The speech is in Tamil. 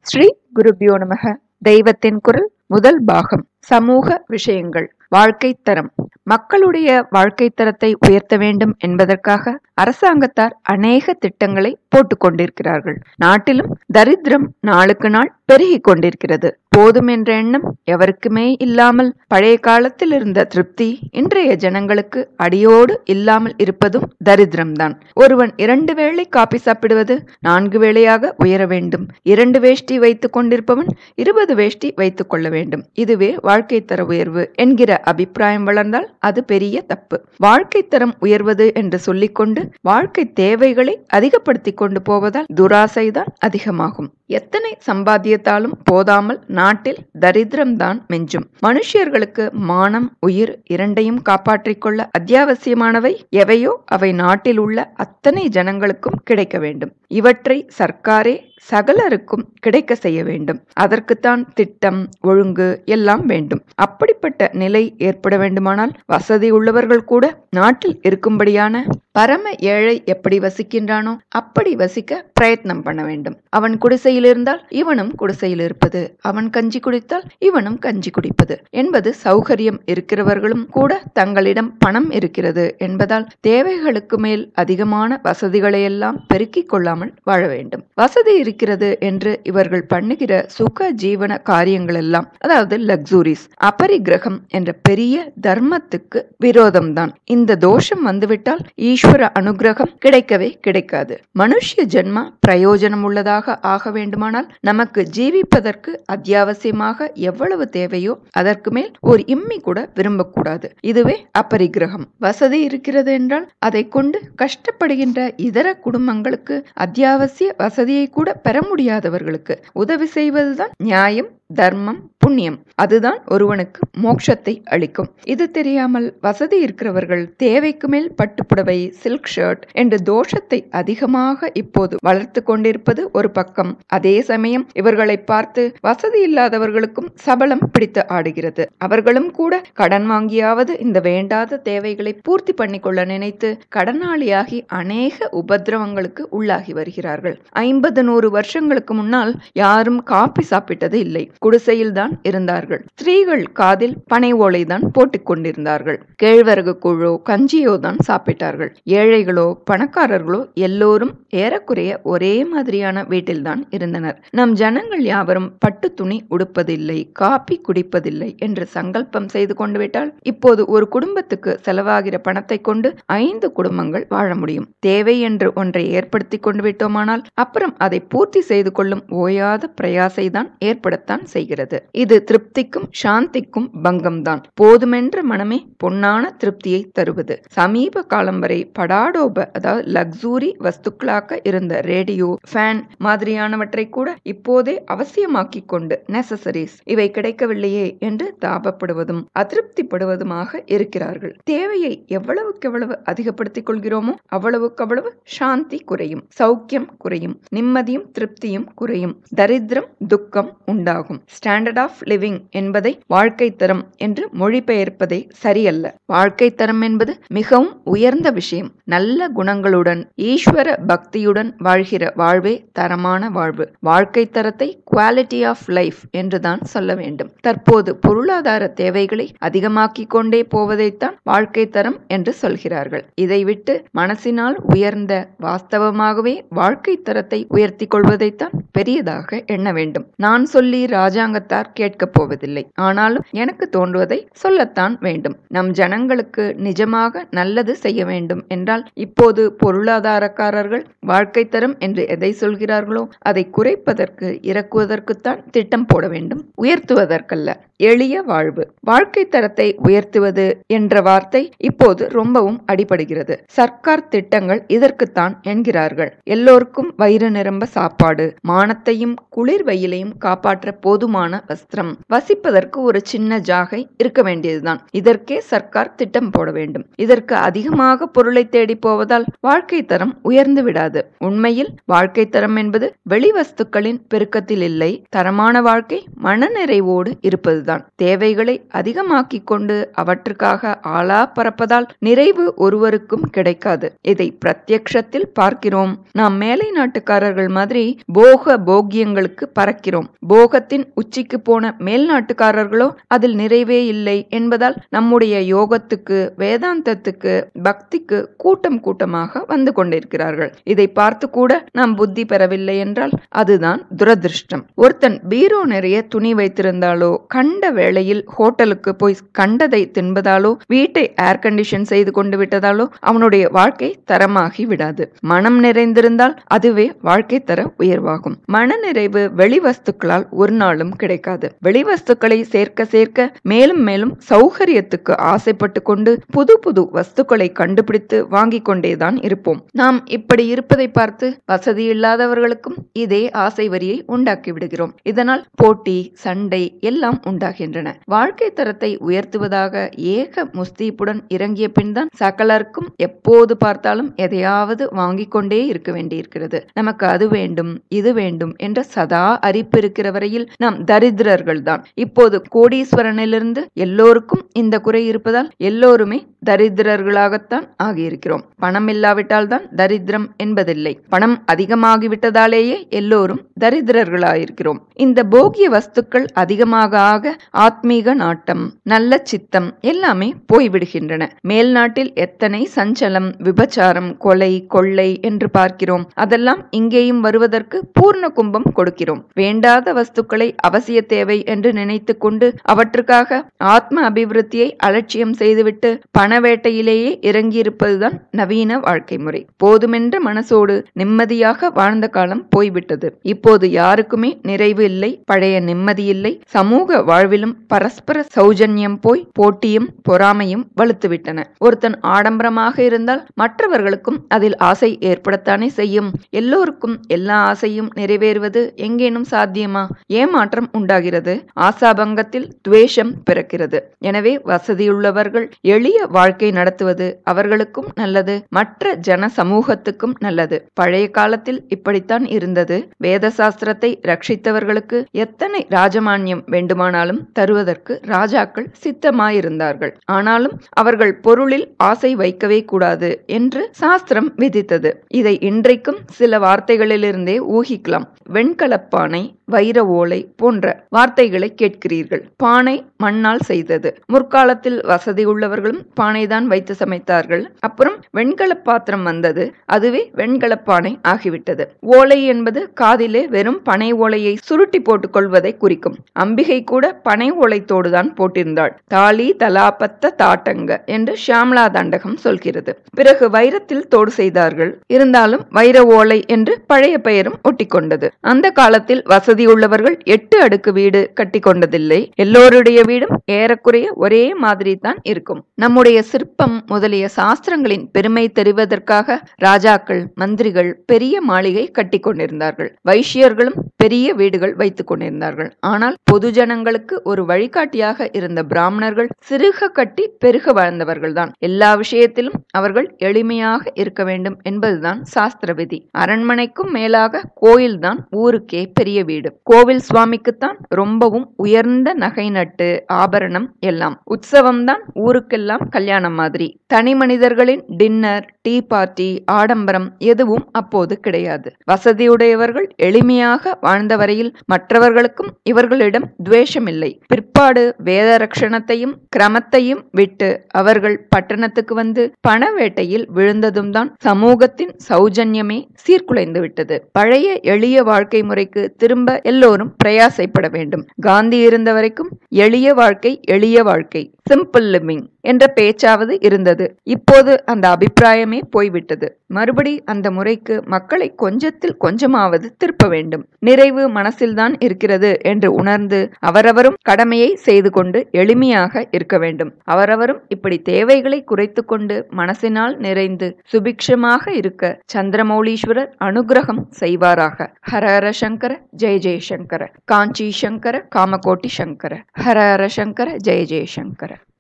ஸ்ரீ குருபியோ நமக தெய்வத்தின் குரல் முதல் பாகம் சமூக விஷயங்கள் வாழ்க்கை தரம் மக்களுடைய வாழ்க்கை தரத்தை உயர்த்த வேண்டும் என்பதற்காக அரசாங்கத்தார் அநேக திட்டங்களை போட்டுக் கொண்டிருக்கிறார்கள் நாட்டிலும் தரித்திரம் நாளுக்கு நாள் பெருகிக் கொண்டிருக்கிறது போதும் என்ற எண்ணம் எவருக்குமே இல்லாமல் பழைய காலத்தில் இருந்த திருப்தி இன்றைய ஜனங்களுக்கு அடியோடு இல்லாமல் இருப்பதும் தரித்திரம்தான் ஒருவன் இரண்டு வேளை காப்பி சாப்பிடுவது நான்கு வேளையாக உயர வேண்டும் இரண்டு வேஷ்டி வைத்துக் கொண்டிருப்பவன் இருபது வேஷ்டி வைத்துக் கொள்ள வேண்டும் இதுவே வாழ்க்கை தர உயர்வு என்கிற அபிப்பிராயம் வளர்ந்தால் அது பெரிய தப்பு வாழ்க்கை தரம் உயர்வது என்று சொல்லிக்கொண்டு வாழ்க்கை தேவைகளை அதிகப்படுத்திக் கொண்டு போவதால் துராசைதான் அதிகமாகும் எத்தனை சம்பாத்தியத்தாலும் போதாமல் நாட்டில் தரித்திரம்தான் மிஞ்சும் மனுஷியர்களுக்கு மானம் உயிர் இரண்டையும் காப்பாற்றிக் கொள்ள அத்தியாவசியமானவை எவையோ அவை நாட்டில் உள்ள அத்தனை ஜனங்களுக்கும் கிடைக்க வேண்டும் இவற்றை சர்க்காரே சகலருக்கும் கிடைக்க செய்ய வேண்டும் அதற்குத்தான் திட்டம் ஒழுங்கு எல்லாம் வேண்டும் அப்படிப்பட்ட நிலை ஏற்பட வேண்டுமானால் வசதி உள்ளவர்கள் கூட நாட்டில் இருக்கும்படியான பரம ஏழை எப்படி வசிக்கின்றானோ அப்படி வசிக்க பிரயத்னம் பண்ண வேண்டும் அவன் குடிசையில் இருந்தால் இவனும் குடிசையில் இருப்பது அவன் கஞ்சி குடித்தால் இவனும் கஞ்சி குடிப்பது என்பது சௌகரியம் இருக்கிறவர்களும் கூட தங்களிடம் பணம் இருக்கிறது என்பதால் தேவைகளுக்கு மேல் அதிகமான வசதிகளை எல்லாம் பெருக்கிக் கொள்ளாமல் வாழ வேண்டும் வசதி இருக்கிறது என்று இவர்கள் பண்ணுகிற சுக ஜீவன காரியங்கள் எல்லாம் அதாவது லக்ஸூரிஸ் அபரிகிரகம் என்ற பெரிய தர்மத்துக்கு விரோதம்தான் இந்த தோஷம் வந்துவிட்டால் ஈஸ்வர அனுகிரகம் கிடைக்கவே கிடைக்காது மனுஷ்ய ஜென்மா பிரயோஜனம் உள்ளதாக ஆக வேண்டுமானால் நமக்கு ஜீவிப்பதற்கு அத்தியாவசியமாக எவ்வளவு தேவையோ அதற்கு மேல் ஒரு இம்மி கூட விரும்பக்கூடாது இதுவே அபரிகிரகம் வசதி இருக்கிறது என்றால் அதை கொண்டு கஷ்டப்படுகின்ற இதர குடும்பங்களுக்கு அத்தியாவசிய வசதியை கூட பெற முடியாதவர்களுக்கு உதவி செய்வதுதான் நியாயம் தர்மம் புண்ணியம் அதுதான் ஒருவனுக்கு மோட்சத்தை அளிக்கும் இது தெரியாமல் வசதி இருக்கிறவர்கள் தேவைக்கு மேல் பட்டுப்புடவை சில்க் ஷர்ட் என்ற தோஷத்தை அதிகமாக இப்போது வளர்த்து கொண்டிருப்பது ஒரு பக்கம் அதே சமயம் இவர்களை பார்த்து வசதி இல்லாதவர்களுக்கும் சபலம் பிடித்து ஆடுகிறது அவர்களும் கூட கடன் வாங்கியாவது இந்த வேண்டாத தேவைகளை பூர்த்தி பண்ணிக்கொள்ள நினைத்து கடனாளியாகி அநேக உபதிரவங்களுக்கு உள்ளாகி வருகிறார்கள் ஐம்பது நூறு வருஷங்களுக்கு முன்னால் யாரும் காப்பி சாப்பிட்டது இல்லை குடிசையில் தான் இருந்தார்கள் ஸ்திரீகள் காதில் பனை ஓலை தான் போட்டுக் கொண்டிருந்தார்கள் கேழ்வரகு குழோ கஞ்சியோ தான் சாப்பிட்டார்கள் ஏழைகளோ பணக்காரர்களோ எல்லோரும் ஏறக்குறைய ஒரே மாதிரியான வீட்டில்தான் இருந்தனர் நம் ஜனங்கள் யாவரும் பட்டு துணி உடுப்பதில்லை காப்பி குடிப்பதில்லை என்று சங்கல்பம் செய்து கொண்டு விட்டால் இப்போது ஒரு குடும்பத்துக்கு செலவாகிற பணத்தை கொண்டு ஐந்து குடும்பங்கள் வாழ முடியும் தேவை என்று ஒன்றை ஏற்படுத்தி கொண்டு விட்டோமானால் அப்புறம் அதை பூர்த்தி செய்து கொள்ளும் ஓயாத பிரயாசை தான் ஏற்படத்தான் செய்கிறது இது திருப்திக்கும் சாந்திக்கும் பங்கம்தான் போதுமென்ற மனமே பொன்னான திருப்தியை தருவது சமீப காலம் வரை படாடோப அதாவது லக்ஸூரி வஸ்துக்களாக இருந்த ரேடியோ ஃபேன் மாதிரியானவற்றை கூட இப்போதே அவசியமாக்கி கொண்டு நெசசரிஸ் இவை கிடைக்கவில்லையே என்று தாபப்படுவதும் அதிருப்திப்படுவதுமாக இருக்கிறார்கள் தேவையை எவ்வளவுக்கு எவ்வளவு அதிகப்படுத்திக் கொள்கிறோமோ அவ்வளவுக்கு அவ்வளவு சாந்தி குறையும் சௌக்கியம் குறையும் நிம்மதியும் திருப்தியும் குறையும் தரித்திரம் துக்கம் உண்டாகும் ஸ்டாண்டர்ட் ஆஃப் லிவிங் என்பதை வாழ்க்கை தரம் என்று மொழிபெயர்ப்பதே சரியல்ல வாழ்க்கை தரம் என்பது மிகவும் உயர்ந்த விஷயம் நல்ல குணங்களுடன் ஈஸ்வர பக்தியுடன் வாழ்கிற வாழ்வே தரமான வாழ்வு வாழ்க்கை தரத்தை குவாலிட்டி ஆஃப் லைஃப் என்றுதான் சொல்ல வேண்டும் தற்போது பொருளாதார தேவைகளை அதிகமாக்கிக் கொண்டே போவதைத்தான் வாழ்க்கை தரம் என்று சொல்கிறார்கள் இதை விட்டு மனசினால் உயர்ந்த வாஸ்தவமாகவே வாழ்க்கை தரத்தை உயர்த்தி கொள்வதைத்தான் பெரியதாக எண்ண வேண்டும் நான் சொல்லி ராஜாங்கத்தார் கேட்கப் போவதில்லை ஆனாலும் எனக்கு தோன்றுவதை சொல்லத்தான் வேண்டும் நம் ஜனங்களுக்கு நிஜமாக நல்லது செய்ய வேண்டும் என்றால் இப்போது பொருளாதாரக்காரர்கள் வாழ்க்கை தரம் என்று எதை சொல்கிறார்களோ அதை குறைப்பதற்கு இறக்குவதற்குத்தான் திட்டம் போட வேண்டும் உயர்த்துவதற்கல்ல எளிய வாழ்வு வாழ்க்கை தரத்தை உயர்த்துவது என்ற வார்த்தை இப்போது ரொம்பவும் அடிபடுகிறது சர்க்கார் திட்டங்கள் இதற்குத்தான் என்கிறார்கள் எல்லோருக்கும் வயிறு நிரம்ப சாப்பாடு மானத்தையும் குளிர் வெயிலையும் காப்பாற்ற போதுமான வஸ்திரம் வசிப்பதற்கு ஒரு சின்ன ஜாகை இருக்க வேண்டியதுதான் இதற்கே சர்க்கார் திட்டம் போட வேண்டும் இதற்கு அதிகமாக பொருளை தேடி போவதால் வாழ்க்கை தரம் உயர்ந்து விடாது உண்மையில் வாழ்க்கை தரம் என்பது வெளி வஸ்துக்களின் பெருக்கத்தில் இல்லை இல்லை தரமான வாழ்க்கை மனநிறைவோடு இருப்பதுதான் தேவைகளை அதிகமாக்கிக் கொண்டு அவற்றுக்காக ஆளா பறப்பதால் நிறைவு ஒருவருக்கும் கிடைக்காது இதை பிரத்யக்ஷத்தில் பார்க்கிறோம் நாம் மேலை நாட்டுக்காரர்கள் மாதிரி போக போக்கியங்களுக்கு பறக்கிறோம் போகத்தின் உச்சிக்கு போன மேல் நாட்டுக்காரர்களோ அதில் நிறைவே இல்லை என்பதால் நம்முடைய யோகத்துக்கு வேதாந்தத்துக்கு பக்திக்கு கூட்டம் கூட்டமாக வந்து கொண்டிருக்கிறார்கள் இதை பார்த்து கூட நாம் புத்தி பெறவில்லை என்றால் அதுதான் துரதிருஷ்டம் ஒருத்தன் பீரோ நிறைய துணி வைத்திருந்தாலோ கண்ட வேளையில் ஹோட்டலுக்கு போய் கண்டதை தின்பதாலோ வீட்டை ஏர் கண்டிஷன் செய்து கொண்டு விட்டதாலோ அவனுடைய வாழ்க்கை தரமாகி விடாது மனம் நிறைந்திருந்தால் அதுவே வாழ்க்கை தர உயர்வாகும் மனநிறைவு வெளி வஸ்துக்களால் ஒரு நாளும் கிடைக்காது வெளி வஸ்துக்களை சேர்க்க சேர்க்க மேலும் மேலும் சௌகரியத்துக்கு ஆசைப்பட்டு கொண்டு புது புது வஸ்துக்களை கண்டுபிடித்து வாங்கிக் கொண்டேதான் இருப்போம் நாம் இப்படி இருப்பதை பார்த்து வசதி இல்லாதவர்களுக்கும் இதே ஆசை வரியை உண்டாக்கி விடுகிறோம் இதனால் போட்டி சண்டை எல்லாம் உண்டாகின்றன வாழ்க்கை தரத்தை உயர்த்துவதாக ஏக முஸ்தீப்புடன் இறங்கிய பின்தான் சகலருக்கும் எப்போது பார்த்தாலும் எதையாவது வாங்கிக் கொண்டே இருக்க வேண்டியிருக்கிறது நமக்கு அது வேண்டும் இது வேண்டும் என்ற சதா அரிப்பு இருக்கிற வரையில் நாம் தரித்திரர்கள் தான் இப்போது கோடீஸ்வரனிலிருந்து எல்லோருக்கும் இந்த குறை இருப்பதால் எல்லோருமே தரித்திரர்களாகத்தான் ஆகியிருக்கிறோம் பணம் இல்லாவிட்டால் தான் தரித்திரம் என்பதில்லை பணம் அதிகமாகிவிட்டதாலேயே எல்லோரும் தரித்திரர்களாயிருக்கிறோம் இந்த போகிய வஸ்துக்கள் அதிகமாக ஆக ஆத்மீக நாட்டம் நல்ல சித்தம் எல்லாமே போய்விடுகின்றன மேல் நாட்டில் எத்தனை சஞ்சலம் விபச்சாரம் கொலை கொள்ளை என்று பார்க்கிறோம் அதெல்லாம் இங்கேயும் வருவதற்கு பூர்ண கும்பம் கொடுக்கிறோம் வேண்டாத வஸ்துக்களை அவசிய தேவை என்று நினைத்து கொண்டு அவற்றுக்காக ஆத்ம அபிவிருத்தியை அலட்சியம் செய்துவிட்டு பண வேட்டையிலேயே இறங்கியிருப்பதுதான் நவீன வாழ்க்கை முறை போதுமென்ற மனசோடு நிம்மதியாக வாழ்ந்த காலம் போய்விட்டது இப்போது யாருக்குமே நிறைவு இல்லை பழைய நிம்மதி இல்லை சமூக வாழ்விலும் பரஸ்பர சௌஜன்யம் போய் போட்டியும் பொறாமையும் வலுத்துவிட்டன ஒருத்தன் ஆடம்பரமாக இருந்தால் மற்றவர்களுக்கும் அதில் ஆசை ஏற்படத்தானே செய்யும் எல்லோருக்கும் எல்லா ஆசையும் நிறைவேறுவது எங்கேனும் சாத்தியமா ஏமாற்றம் உண்டாகிறது ஆசாபங்கத்தில் துவேஷம் பிறக்கிறது எனவே வசதியுள்ளவர்கள் எளிய வாழ்க்கை நடத்துவது அவர்களுக்கும் நல்லது மற்ற ஜன சமூகத்துக்கும் நல்லது பழைய காலத்தில் இப்படித்தான் இருந்தது வேத சாஸ்திரத்தை ரட்சித்தவர்களுக்கு எத்தனை ராஜமான்யம் வேண்டுமானாலும் தருவதற்கு ராஜாக்கள் சித்தமாயிருந்தார்கள் ஆனாலும் அவர்கள் பொருளில் ஆசை வைக்கவே கூடாது என்று சாஸ்திரம் விதித்தது இதை இன்றைக்கும் சில வார்த்தைகளிலிருந்தே ஊகிக்கலாம் வெண்கலப்பானை வைர ஓலை போன்ற வார்த்தைகளை கேட்கிறீர்கள் பானை மண்ணால் செய்தது முற்காலத்தில் வசதி உள்ளவர்களும் பானைதான் வைத்து சமைத்தார்கள் அப்புறம் வெண்கல பாத்திரம் வந்தது அதுவே வெண்கல பானை ஆகிவிட்டது ஓலை என்பது காதிலே வெறும் பனை ஓலையை சுருட்டி போட்டுக் கொள்வதை குறிக்கும் அம்பிகை கூட பனை ஓலைத்தோடு தான் போட்டிருந்தாள் தாலி தலாபத்த தாட்டங்க என்று ஷியாமலா தாண்டகம் சொல்கிறது பிறகு வைரத்தில் தோடு செய்தார்கள் இருந்தாலும் வைர ஓலை என்று பழைய பெயரும் ஒட்டிக்கொண்டது அந்த காலத்தில் வசதியுள்ளவர்கள் எட்டு அடுக்கு வீடு கட்டி கொண்டதில்லை எல்லோருடைய வீடும் ஏறக்குறைய ஒரே மாதிரி தான் இருக்கும் நம்முடைய சிற்பம் முதலிய சாஸ்திரங்களின் பெருமை தெரிவதற்காக ராஜாக்கள் மந்திரிகள் பெரிய மாளிகை கட்டி கொண்டிருந்தார்கள் வைஷ்யர்களும் பெரிய வீடுகள் வைத்துக் கொண்டிருந்தார்கள் ஆனால் பொது ஜனங்களுக்கு ஒரு வழிகாட்டியாக இருந்த பிராமணர்கள் சிறுக கட்டி பெருக வாழ்ந்தவர்கள் தான் எல்லா விஷயத்திலும் அவர்கள் எளிமையாக இருக்க வேண்டும் என்பதுதான் சாஸ்திர விதி அரண்மனைக்கும் மேலாக கோயில்தான் ஊருக்கே பெரிய வீடு கோவில் சுவாமிக்குத்தான் ரொம்பவும் உயர்ந்த நகை நட்டு ஆபரணம் எல்லாம் உற்சவம் தான் ஊருக்கெல்லாம் கல்யாணம் மாதிரி தனி மனிதர்களின் டின்னர் டீ பார்ட்டி ஆடம்பரம் எதுவும் அப்போது கிடையாது வசதியுடையவர்கள் எளிமையாக வாழ்ந்த வரையில் மற்றவர்களுக்கும் இவர்களிடம் துவேஷமில்லை பிற்பாடு வேத ரட்சணத்தையும் கிரமத்தையும் விட்டு அவர்கள் பட்டணத்துக்கு வந்து பண வேட்டையில் விழுந்ததும் தான் சமூகத்தின் சௌஜன்யமே சீர்குலைந்து விட்டது பழைய எளிய வாழ்க்கை முறைக்கு திரும்ப எல்லோரும் பிரயாசைப்பட வேண்டும் காந்தி இருந்த வரைக்கும் எளிய வாழ்க்கை எளிய வாழ்க்கை சிம்பிள் லிவிங் என்ற பேச்சாவது இருந்தது இப்போது அந்த அபிப்பிராயமே போய்விட்டது மறுபடி அந்த முறைக்கு மக்களை கொஞ்சத்தில் கொஞ்சமாவது திருப்ப வேண்டும் நிறைவு மனசில்தான் இருக்கிறது என்று உணர்ந்து அவரவரும் கடமையை செய்து கொண்டு எளிமையாக இருக்க வேண்டும் அவரவரும் இப்படி தேவைகளை குறைத்து கொண்டு மனசினால் நிறைந்து சுபிக்ஷமாக இருக்க சந்திரமௌலீஸ்வரர் அனுகிரகம் செய்வாராக ஹர ஹர சங்கர ஜெய ஜெயசங்கர காஞ்சி சங்கர காமகோட்டி சங்கர ஹர ஹர சங்கர ஜெய ஜெயசங்கர